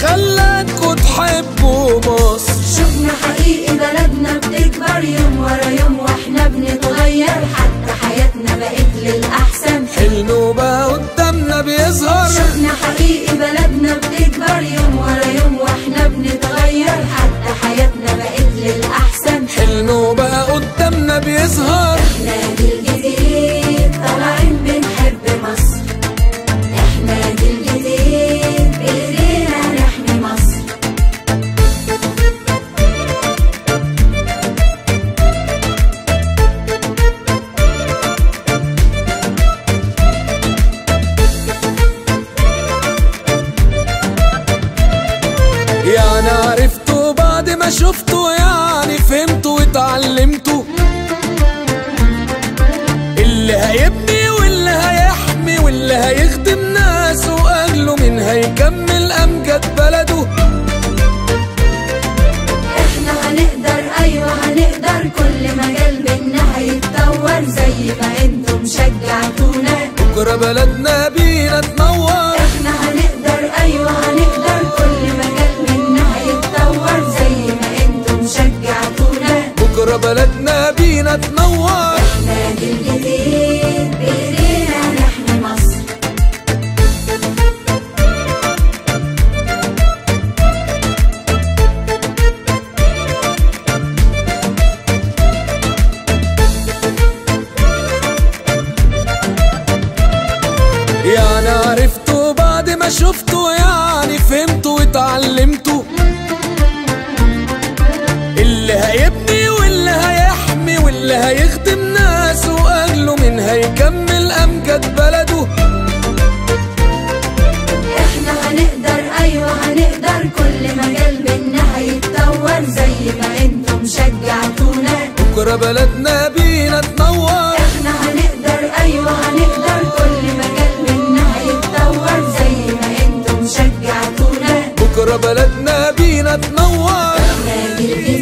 خلاكوا تحبوا مصر شفنا حقيقي بلدنا بتكبر يوم ورا يوم واحنا بنتغير حتى حياتنا بقت للأحسن حلمه بقى قدامنا بيظهر شفنا حقيقي بلدنا بتكبر يوم ورا يوم واحنا بنتغير حتى حياتنا بقت للأحسن حلمه بقى قدامنا بيظهر احنا جيل جديد طالعين بنحب مصر احنا جيل جديد بايدينا نحمي مصر يعني عرفتوا بعد ما شفتوا يعني فهمتوا واتعلمتوا اللي هيبني واللي هيحمي واللي هيخدم ناسه واهله من هيكمل امجد بلده احنا هنقدر ايوه هنقدر كل مجال بينا هيتطور زي ما انتم شجعتونا بكره بلدنا بينا تنور احنا هنقدر ايوه هنقدر كل مجال بينا هيتطور زي ما انتم شجعتونا بكره بلدنا بينا تنور احنا جيل جديد بايدينا نحمي مصر يعني عرفتوا بعد ما شفتوا يعني فهمتوا واتعلمتوا اللي هيبني واللي هيحمي واللي هيخدم ناسه واهله من هيكمل امجد بلده احنا هنقدر ايوه هنقدر كل مجال بينا هيتطور زي ما انتم شجعتونا بكره بلدنا بينا تنور احنا هنقدر ايوه هنقدر كل مجال بينا هيتطور زي ما انتم شجعتونا بكره بلدنا بينا تنور احنا جيل